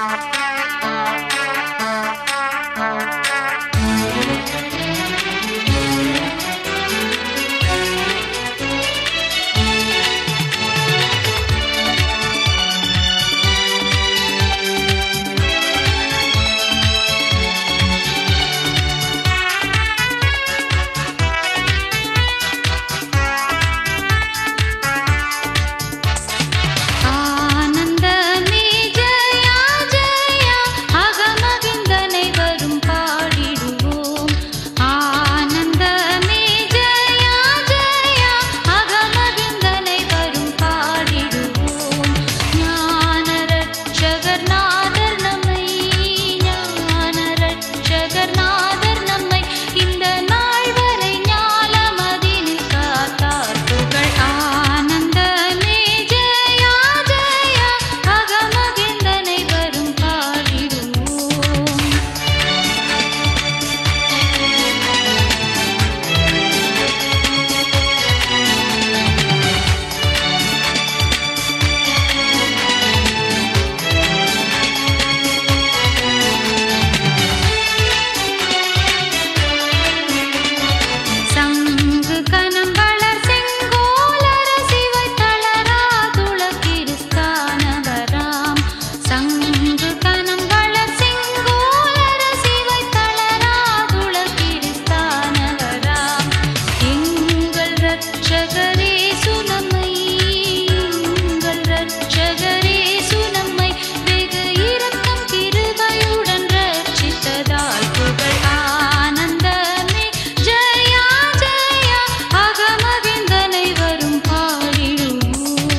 ஆனந்தமே ஜெயா ஜெயா அகமகிந்தனை வரும் பாடிடுவோம் ஆனந்தமே ஜெயா ஜெயா அகமகிந்தனை வரும் பாடிடுவோம் ஞான ரட்சகர் நாதர் நம்மை ஞான ரட்சகர் நாதர் நம்மை இந்த நாள் வரை ஞாலமதினில் காத்தார் புகழ் ஆனந்தமே ஜெயா ஜெயா அகமகிந்தனை வரும் பாடிடுவோம் சங்கு கனம் வளர் செங்கோலர சிவை தளராதுள கிறிஸ்தானவராம் சங்கு கனம் வளர் செங்கோலர சிவை தளராதுள கிறிஸ்தானவராம் எங்கள் ரட்சகரே சுனமை எங்கள் ரட்சகரே சுனமை வெகு இரக்கம் கிருபையுடன் ரட்சித்ததால் புகழ் ஆனந்தமே ஜெயா ஜெயா அகமகிந்தனை வரும் பாடிடுவோம்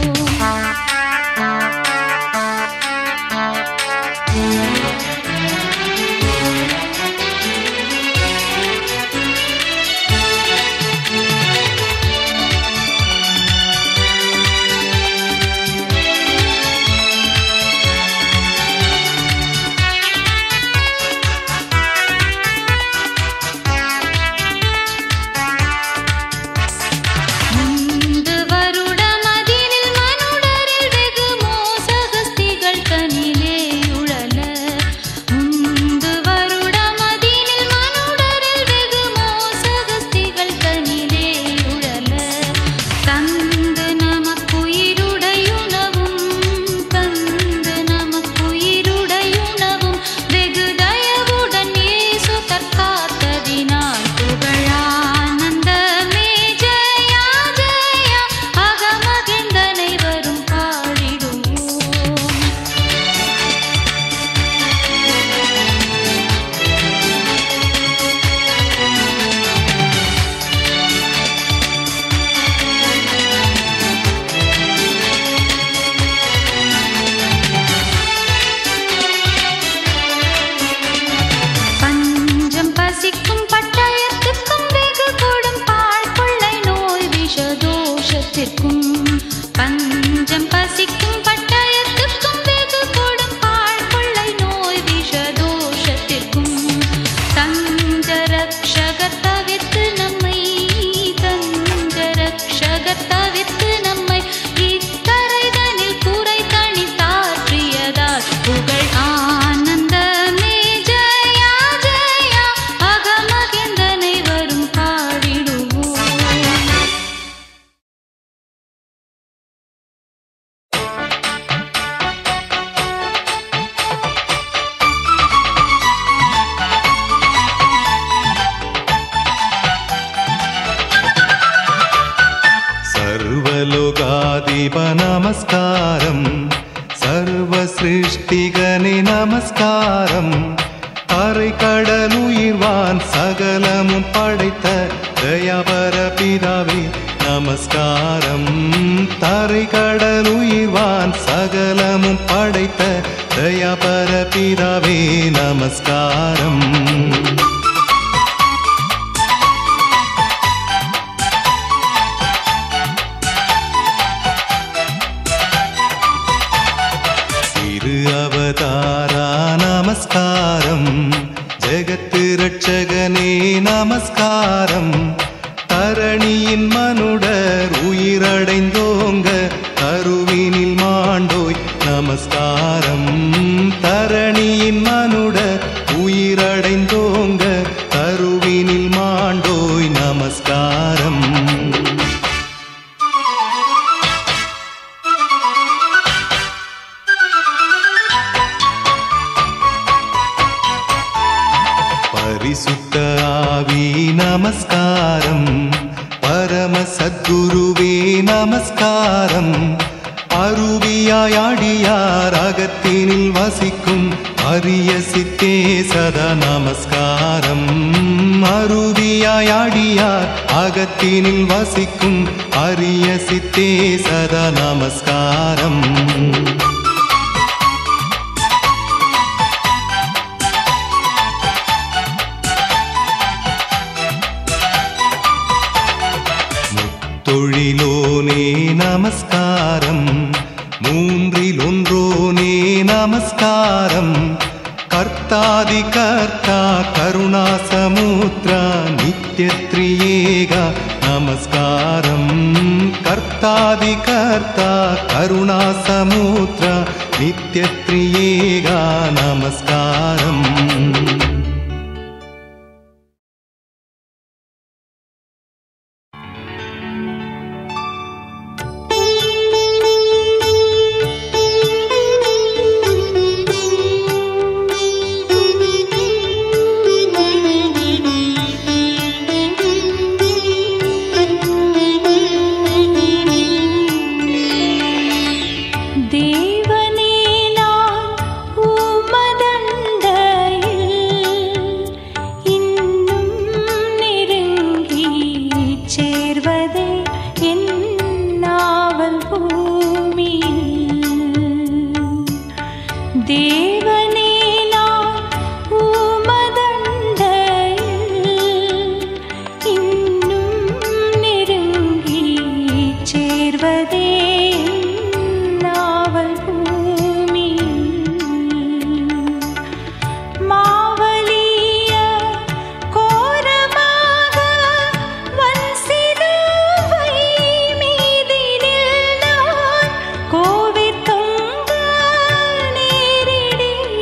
முந்து வருடமதினில் மனுடரில் வெகு மோசகஸ்திகள் தனிலே உழல முந்து வருடமதினில் மனுடரில் வெகு மோசகஸ்திகள் தனிலே உழல தந்து நமக்குயிருடையுணவும் தந்து நமக்குயிருடையுணவும் வெகு தயவுடன் இயேசு தற்காத்ததினால் புகழானந்தமே ஜெயா ஜெயா அகமகிந்தனை வரும் பாடிடுவோம் பஞ்சம் பசிக்கும் பட்டயத்துக்கும் வெகு கொடும் பாழ் கொள்ளை நோய் விஷ தோஷத்திற்கும் பஞ்சம் பசிக்கும் பட்டயத்துக்கும் வெகு கொடும் பாழ் கொள்ளை நோய் விஷ தோஷத்திற்கும் தஞ்ச ரக்ஷகர் தவிர்த்து நம்மை தஞ்ச ரக்ஷகர் தவிர்த்து நம்மை இக்கரைதனில் குறை தனி தாற்றியதால் புகழ் ஆனந்தமே ஜெயா ஜெயா அகமகிந்தனை வரும் பாடிடுவோம் സർവലോകാധിപ നമസ്കാരം സർവസൃഷ്ടികനെ നമസ്കാരം அரை கடலுயிர்வான் சகலமும் படைத்த தயாபர பிதாவே நமஸ்காரம் தரை கடலுயிர்வான் சகலமும் படைத்த தயாபர பிதாவே நமஸ்காரம் திரு அவதாரா நமஸ்காரம் ஜெகத்து ரட்சகனே நமஸ்காரம் தரணியின் மனுடர் உயிரடைந்தோங்க கருவினில் மாண்டோய் நமஸ்காரம் தரணி சத்குருவே நமஸ்காரம் அருவியாயாடியார் அகத்தினில் வசிக்கும் அரிய சித்தே சதா நமஸ்காரம் அருவியாயாடியார் அகத்தினில் வசிக்கும் அரிய சித்தே சதா நமஸ்காரம் தொழிலோனே நமஸ்காரம் மூன்றில் ஒன்றோனே நமஸ்காரம் கர்த்தாதி கர்த்தா கருணாசமுத்ரா நித்யத்ரியேகா நமஸ்காரம் கர்த்தாதி கர்த்தா கருணாசமுத்ரா நித்யத்ரியேகா நமஸ்காரம் தேவனே நான் உமதண்டையில் இன்னும் நெருங்கி சேர்வதே என் நாவல் பூமியில் தேவனே நான் உமதண்டையில் இன்னும் நெருங்கி சேர்வதே என் நாவல் பூமியில் மாவலிய கோரமாக வன்சிலுவை மீதினில் நான் கோவித் தொங்க நேரிடினும்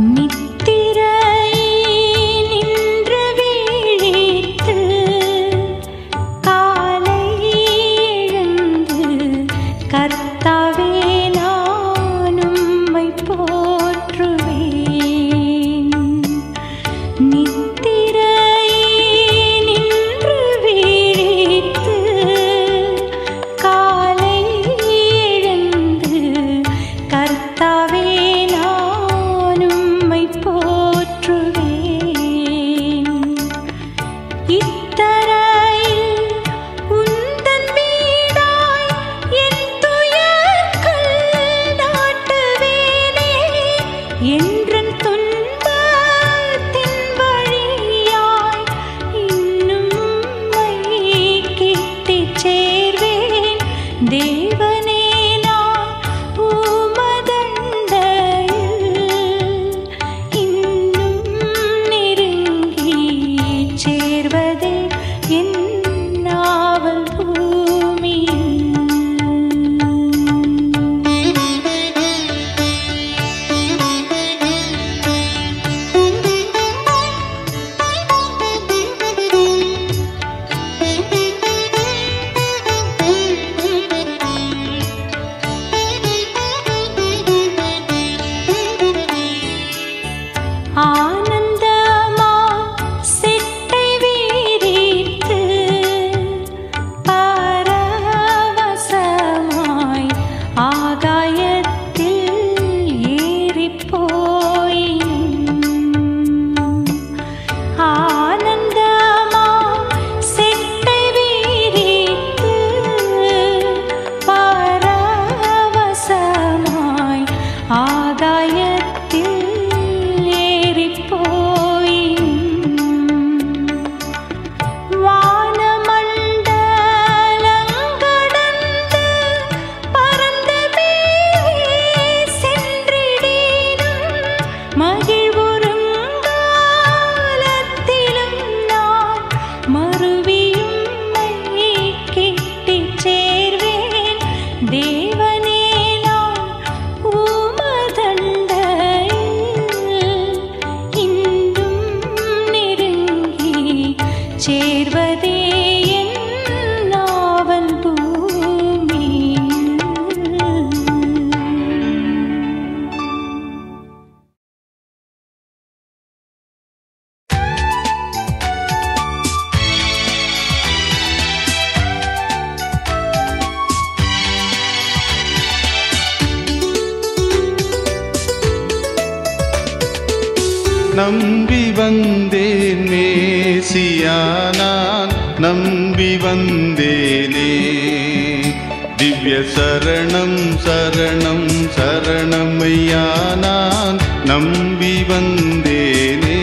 நித்திரை நின்று வீழித்து காலை எழுந்து கர்த்தாவே நான் உம்மை போற்றுவேன் நித்திரை நின்று வீழித்து காலை எழுந்து கர்த்தாவே நான் உம்மை போற்றுவேன் இத்தரையில் உந்தன் வீடாய் என் துயர்கள் நாட்டுவேனே என்றன் துன்பத்தின் வழியாய் இன்னும் உம்மை கிட்டிச் சேர்வேன் தேவனே நான் உமதண்டையில் இன்னும் நெருங்கி சேர்வதே என் நாவல் பூமியில் ஆனந்தமா சிட்டை வீரித்து பரவசமாய் ஆகாயத்தில் ஏறிப் போயினும் ஆனந்தமா சிட்டை வீரித்து பரவசமாய் ஆகாயத்தில் ஏறிப் போயினும் வானமண்டலங்கடந்து பறந்து மேலே சென்றிடினும் மகிழ்வுறுங்காலத்திலும் நான் மறுவியும் உம்மை கிட்டிச் சேர்வேன் தேவனே நான் உமதண்டையில் இன்னும் நெருங்கி சேர்வதே என் நாவல் பூமியில் நம்பி வந்தேன் மேசியா நான் நம்பி வந்தேனே திவ்ய சரணம் சரணம் சரணமையா நான் நம்பி வந்தேனே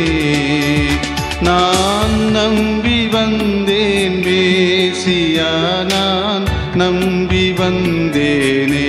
நான் நம்பி வந்தேன் மேசியா நான் நம்பி வந்தேனே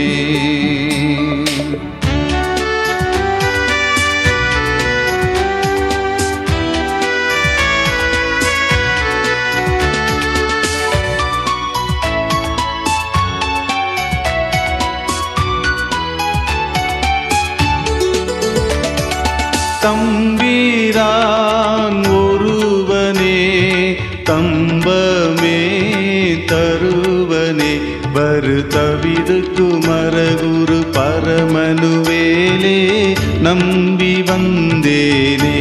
தம்பீரான் ஒருவனே தம்பமே தருவனே வரு தவிதுக்கு மரகுரு பரமனுவேலே நம்பி வந்தேனே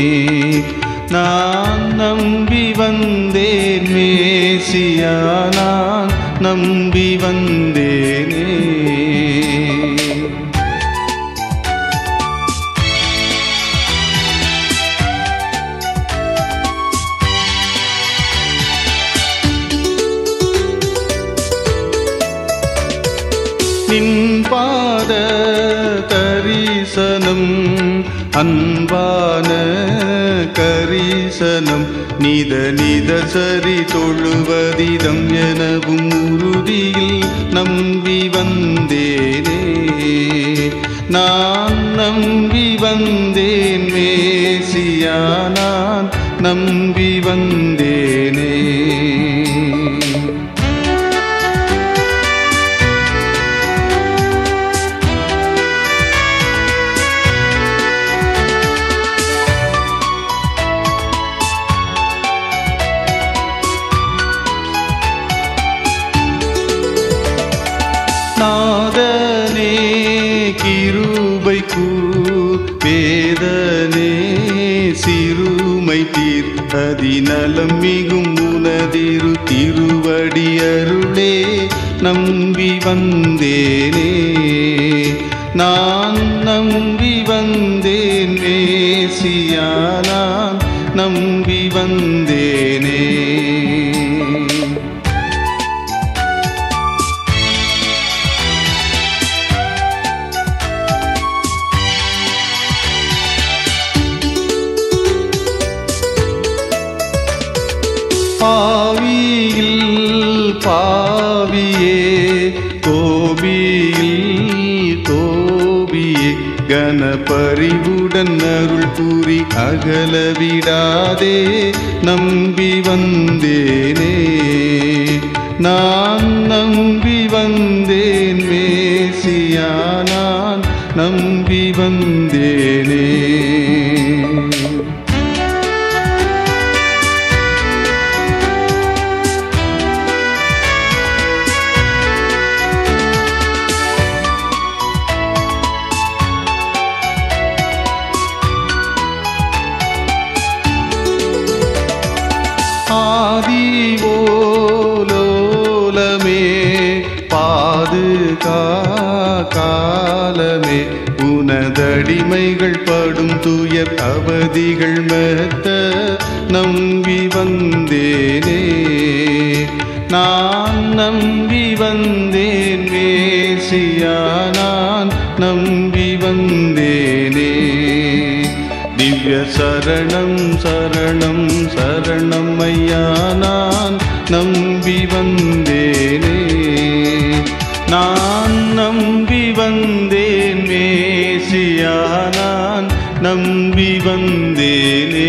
நான் நம்பி வந்தேன் மேசியா நான் நம்பி வந்தேனே நின் பாத தரிசனம் அன்பான கரிசனம் நித நித சரி தொழுவதிதம் எனவும் உறுதியில் நம்பி வந்தேனே நான் நம்பி வந்தேன் மேசியா நான் நம்பி வந்தேனே வேதனே சிறுமை தீர் அதிநலம் மிகும் உனதிரு திருவடி அருளே நம்பி வந்தேனே நான் நம்பி வந்தேன் மேசியா நான் நம்பி வந்தேனே பாவியில் பாவியே கோபியில் கோபியே கனபரிவுடன் அருள் புரி அகலவிடாதே நம்பி வந்தேனே நான் நம்பி வந்தேன் மேசியா நான் நம்பி வந்தேனே ஆதி ஓலோலமே பாதுகா காலமே உனதடிமைகள் படும் துயர் அவதிகள் மெத்த நம்பி வந்தேனே நான் நம்பி வந்தேன் மேசியா நான் நம்பி வந்தேனே திவ்ய சரணம் சரணம் சரணம் ஐயா நான் நம்பி வந்தேனே நான் நம்பி வந்தேன் மேசியா நான் நம்பி வந்தேனே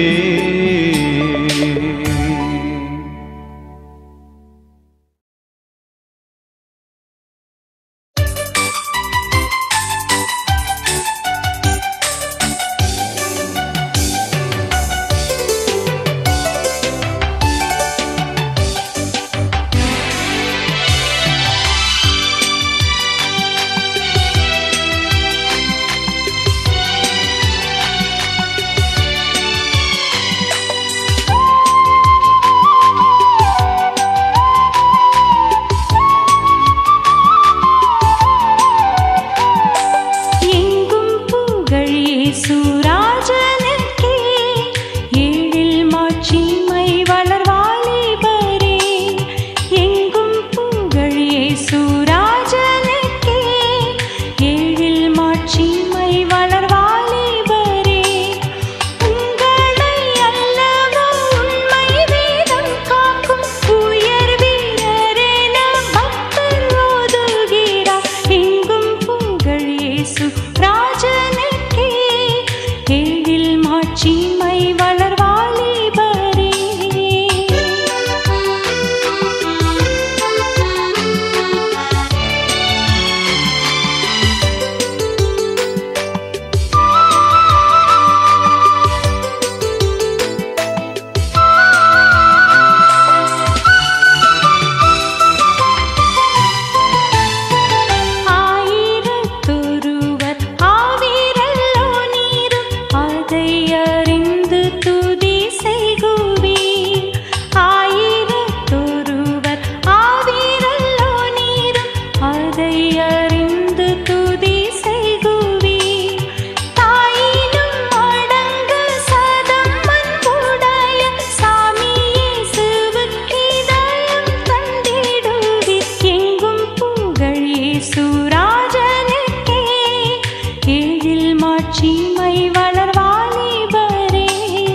எங்கும் புகழ் இயேசுராஜனுக்கே, ஏழில் மாட்சிமை வளர்வாலிபரே. எங்கும் புகழ் இயேசுராஜனுக்கே, ஏழில் மாட்சிமை வளர்வாலிபரே. உங்களை அல்லவோ உண்மை வேதம் காக்கும் உயர் வீரரென பக்தர் ஓதுகிறார். எங்கும் புகழ் இயேசு ராஜனுக்கே, ஏழில் மாட்சிமை வளர்வாலிபரே. ஆயிரத்தொருவர் ஆவீரல்லோ நீரும் அதை அறிந்து துதி செய்குவீர் ஆயிரத்தொருவர் ஆவீரல்லோ நீரும் அதை அறிந்து துதி செய்குவீர் தாயினும் அடங்கு சதம் அன்புடைய சாமியே சிவுக்கிதயம் தந்திடுவீர் எங்கும் புகழ் இயேசுராஜனுக்கே ஏழில் மாட்சிமை வளர்வாலிபரே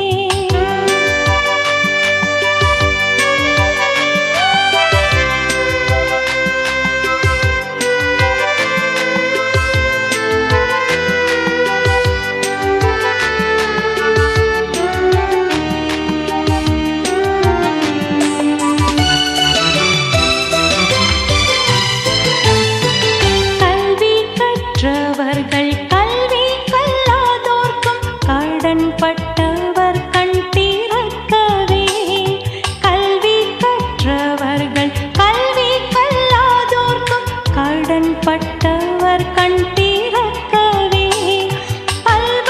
கல்வி கற்றவர்கள் கல்வி கல்லாதோர்க்கும் கடன் பட்டவர் கண் திறக்கவே கல்வி கற்றவர்கள் கல்வி கல்லாதோர்க்கும் கடன் பட்டவர் கண் திறக்கவே பல்வ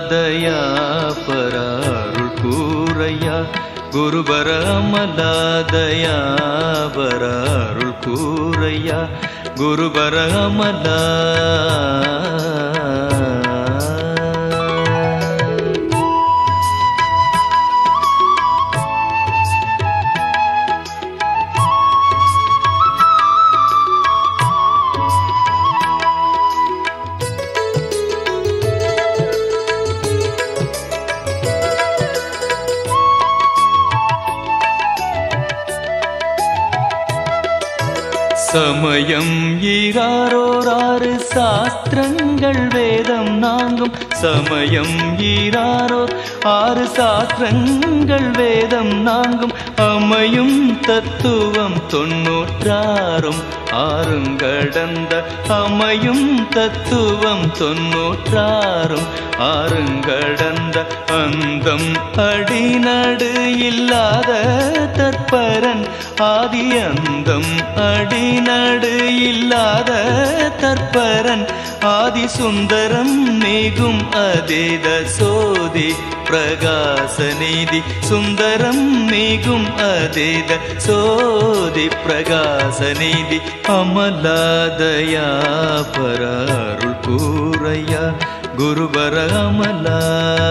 அமலாதயா பராருள் கூரையா குருபர அமலாதயா பராருள் கூரையா குருபர அமலா சமயம் ஈராரோராறு சாஸ்திரங்கள் வேதம் நாங்கும் சமயம் ஈராரோர் ஆறு சாஸ்திரங்கள் வேதம் நாங்கும் அமையும் தத்துவம் தொன்னூற்றாறும் ஆறுங்கடந்த அமையும் தத்துவம் தொன்னூற்றாறும் ஆறுங்கடந்த அந்தம் அடிநடு இல்லாத தற்பரன் ஆதி அந்தம் அடிநடு இல்லாத தற்பரன் ஆதி சுந்தரம் நீகும் அதேத சோதி பிரகாச நீதி சுந்தரம் நீகும் அதேத சோதி பிரகாச நீதி அமலாதயா பராருள் கூரையா குருபர அமலா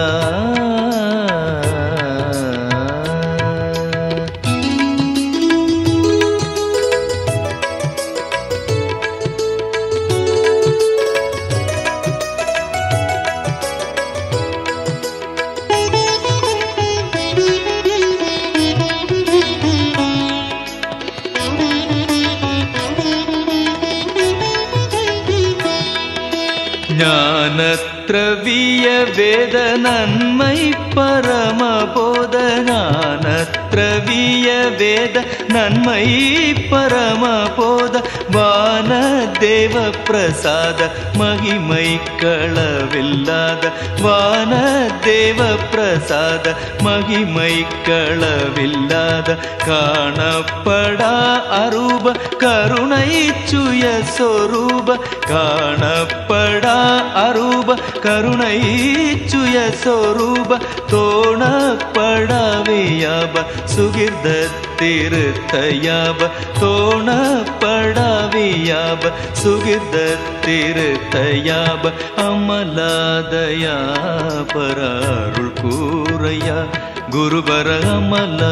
ஞானத்ரவிய வேத நன்மை பரமபோத ஞானத்ரவிய வேத நன்மை பரமபோத வான தேவ பிரசாத மகிமை களவில்லாத வான தேவ பிரசாத மகிமை களவில்லாத காணப்படா அரூப கருணை சுய சொரூப காணப்படா அரூப கருணை சுய சொரூப தோணப்படாவியாப சுகிர்த திருத்தயாப தோணப்படாவியாப சுகிர்த திருத்தயாப அமலாதயா பராருள் கூரையா குருபர அமலா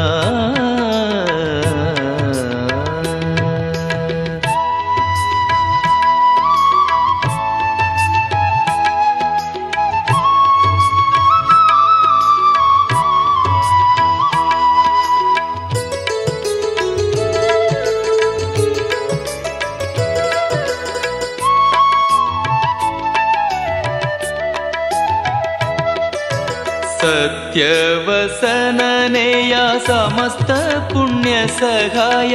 सत्यवसननेया समस्त पुण्य सहाय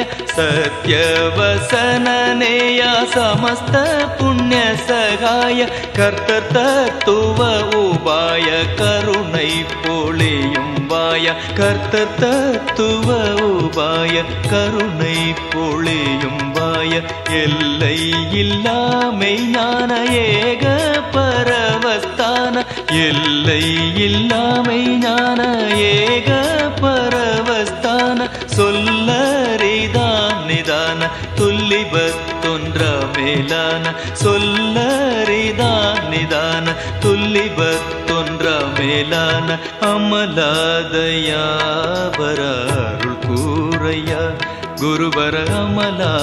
सत्यवसननेया समस्त पुण्य सहाय कर्ततत्व उपाय करुणै பொழியும் வாய கர்த்தர் தத்துவ உபாய கருணை பொழியும் வாய எல்லை இல்லாமை ஞான ஏக பரவஸ்தான எல்லை இல்லாமை ஞான ஏக பரவஸ்தான சொல்லரிதான் நிதான துல்லிபத்தொன்ற மேலான சொல்லரிதான் நிதான துல்லிபத்தொன்ற மேலான அமலாதயா பராருள் கூரையா குருபர அமலா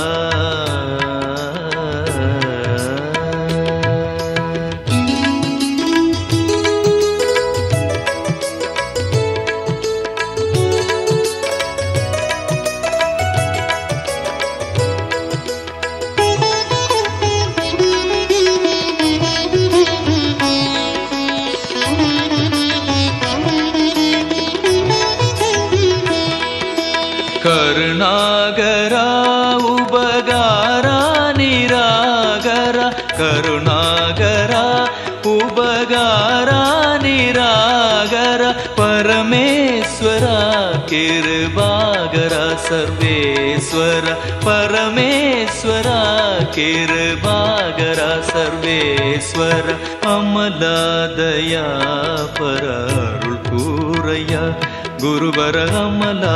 கருணாகரா உபகாரா நிராகரா கருணாகரா உபகாரா நிராகர பரமேஸ்வரா கிருபாகர கிருபாகர சர்வேஸ்வர பரமேஸ்வர கிருபாகர சர்வேஸ்வர அமலாதயா பர அருள் கூரையா குருவர அமலா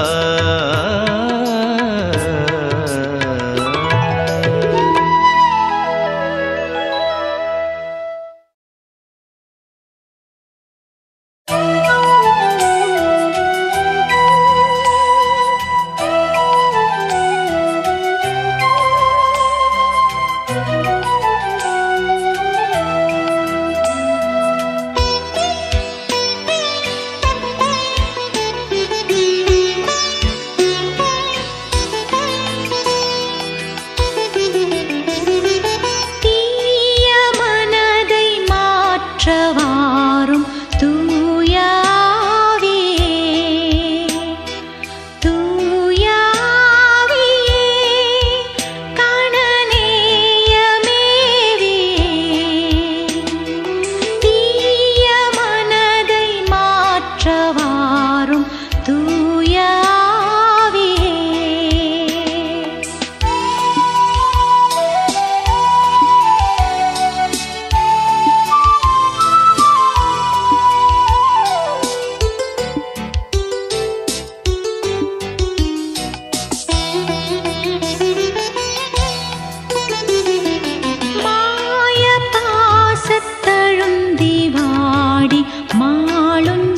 தீய மனதை மாற்றவாரும் தூயாவே தூயாவே கணநேயமேவே தீய மனதை மாற்றவாரும் தூயாவே மாய பாசத்தழுந்தி வாடி மாளுஞ்சாவிதால்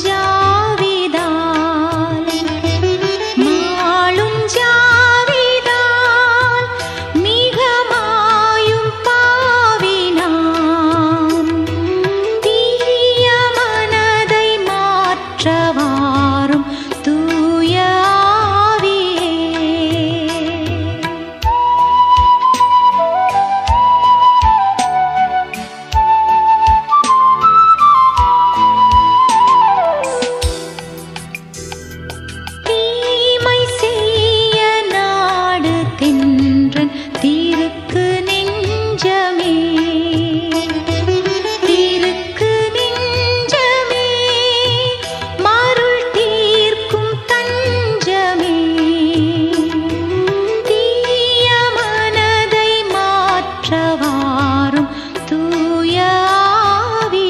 மாளுஞ்சாவிதால் மிக மாயும் பாவினான் தீய மனதை மாற்றவாரும் தூயாவே தீமை செய்ய நாடு தென்றன் தீருக்கு நெஞ்சமே தீருக்கு நெஞ்சமே மருள் தீர்க்கும் தஞ்சமே தீய மனதை மாற்றவாரும் தூயாவே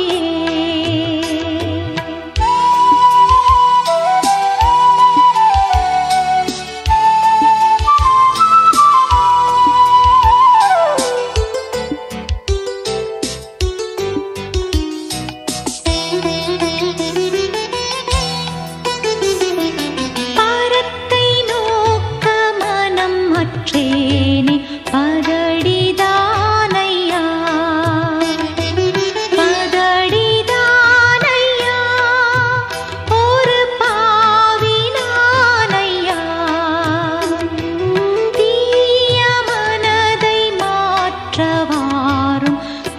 பரத்தை நோக்க மனம் அற்றேனே பதடிதானையா பதடிதானையா ஒரு பாவினானையா தீய மனதை மாற்றவாரும்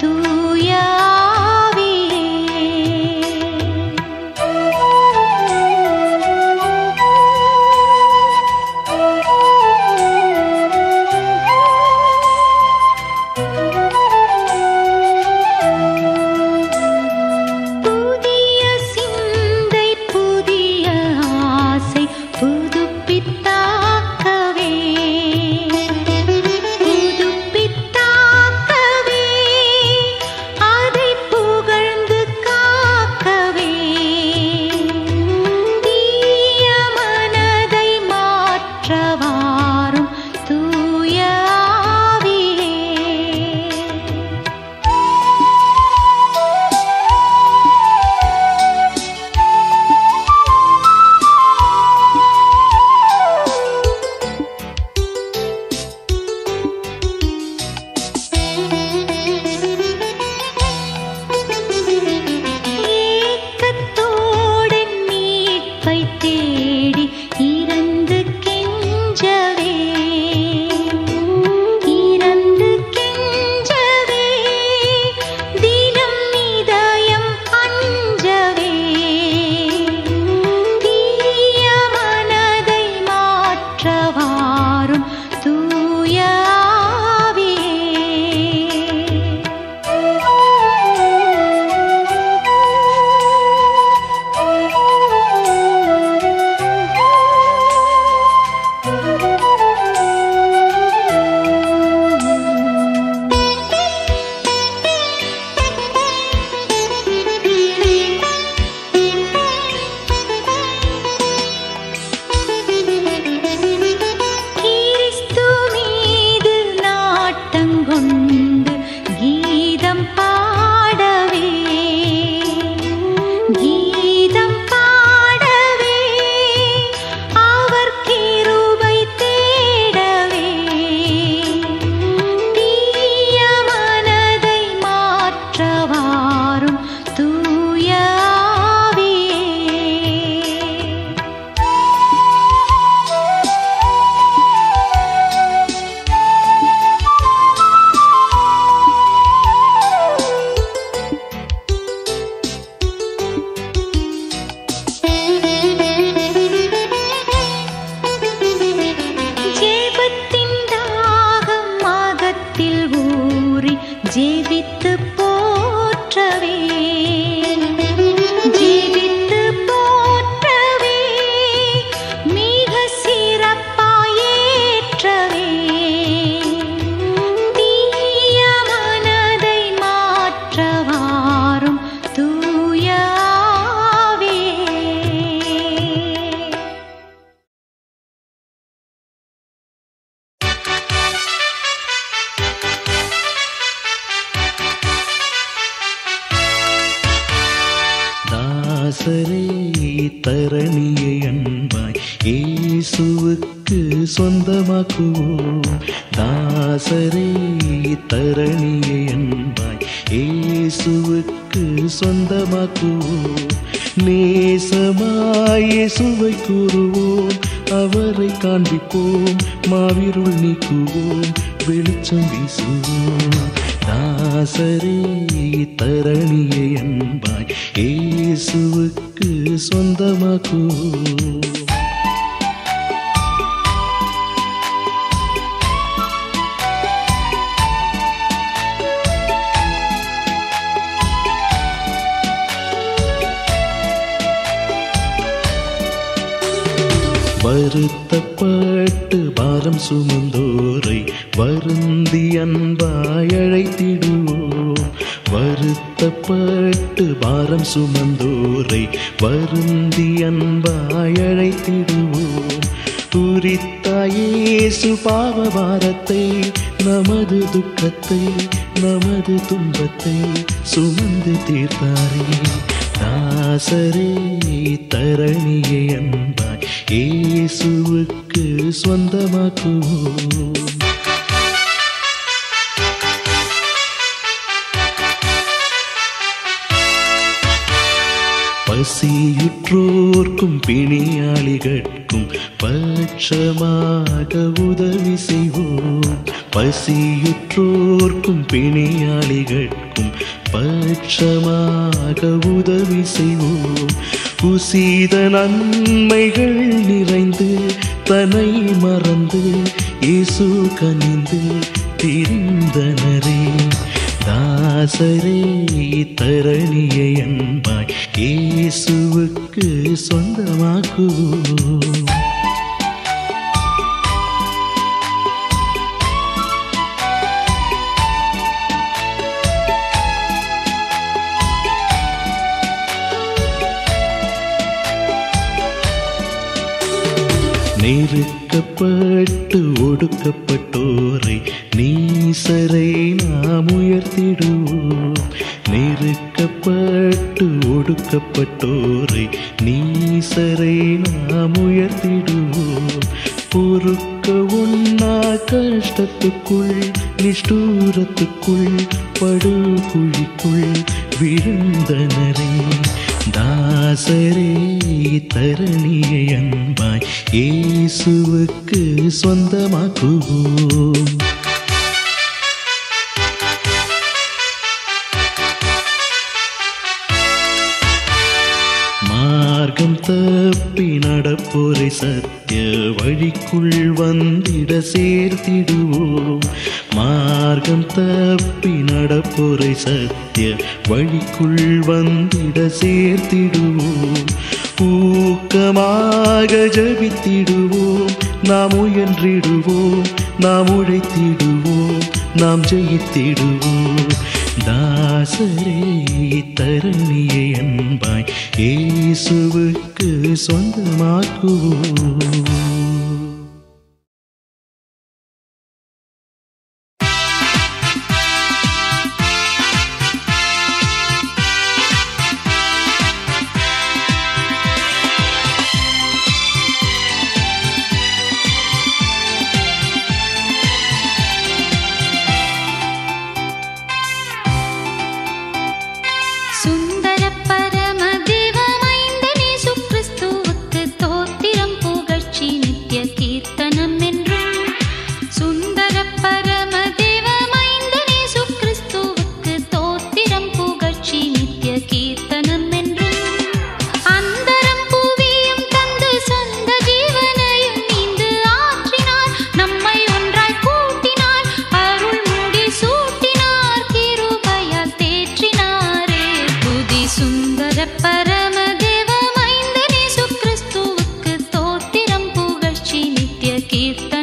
தூயாவே புதிய சிந்தை புதிய ஆசை புதுப்பித்தாக்கவே புதுப்பித்தாக்கவே அதை புகழ்ந்து காக்கவே தீய மனதை மாற்றவாரும் தூயாவே ஏக்கத்தோடன் மீட்பை தேடி இறந்து கெஞ்சவே இறந்து கெஞ்சவே தினம் இதயம் அஞ்சவே தீய மனதை மாற்றவாரும் தூயாவே ஜீவித்து போற்றவே ஜீவித்து போற்றவே மிக சிறப்பாயேற்றவே தீய மனதை மாற்றவாரும் தூயாவே தாசரே தரணியை அன்பாய் இயேசுவுக்கு சொந்தமாக்குவோம் தாசரே தரணியை அன்பாய் இயேசுவுக்கு சொந்தமாக்குவோம் நேசமாய் இயேசுவை கூறுவோம் அவரை காண்பிப்போம் மாவிருள் நீக்குவோம் வெளிச்சம் வீசுவோம் தாசரே தரணியை அன்பாய் இயேசுவுக்கு சொந்தமாக்குவோம் வருத்தப்பட்டு பாரம் சுமந்தோரை வருந்தி அன்பாய் அழைத்திடுவோம் வருத்தப்பட்டு பாரம் சுமந்தோரை வருந்தி அன்பாய் அழைத்திடுவோம் குறித்தாயேசு பாவ பாரத்தை நமது துக்கத்தை நமது துன்பத்தை சுமந்து தீர்த்தாரே தாசரே தரணியை அன்பாய் இயேசுவுக்கு சொந்தமாக்குவோம் பசியுற்றோர்க்கும் பிணியாளிகட்கும் பட்சமாக உதவி செய்வோம் பசியுற்றோர்க்கும் பிணியாளிகட்கும் பட்சமாக உதவி செய்வோம் உசீத நன்மைகள் நிறைந்து தன்னை மறந்து இயேசு கனிந்து திரிந்தனரே தாசரே தரணியை அன்பாய் இயேசுவுக்கு சொந்தமாக்குவோம் நெருக்கப்பட்டு ஒடுக்கப்பட்டோரை நீசரை நாம் உயர்த்திடுவோம் நெருக்கப்பட்டு ஒடுக்கப்பட்டோரை நீசரை நாம் உயர்த்திடுவோம் பொறுக்க உண்ணா கஷ்டத்துக்குள் நிஷ்டூரத்துக்குள் படுகுழிக்குள் விழுந்தனரே தாசரே தரணியை அன்பாய் இயேசுவுக்கு சொந்தமாக்குவோம் மார்க்கம் தப்பி நடப்போரை சத்திய வழிக்குள் வந்திட சேர்த்திடுவோம் மார்க்கம் தப்பி நடப்போரை சத்திய வழிக்குள் வந்திட சேர்த்திடுவோம் ஊக்கமாக ஜபித்திடுவோம் நாம் உயன்றிடுவோம் நாம் உழைத்திடுவோம் நாம் ஜெயித்திடுவோம் தாசரே தரணியை அன்பாய் இயேசுவுக்கு சொந்தமாக்குவோம் சுந்தர பரம தேவமைந்தனே சுக்கிறிஸ்துவுக்கு தோத்திரம் புகழ்ச்சி நித்திய தீர்த்த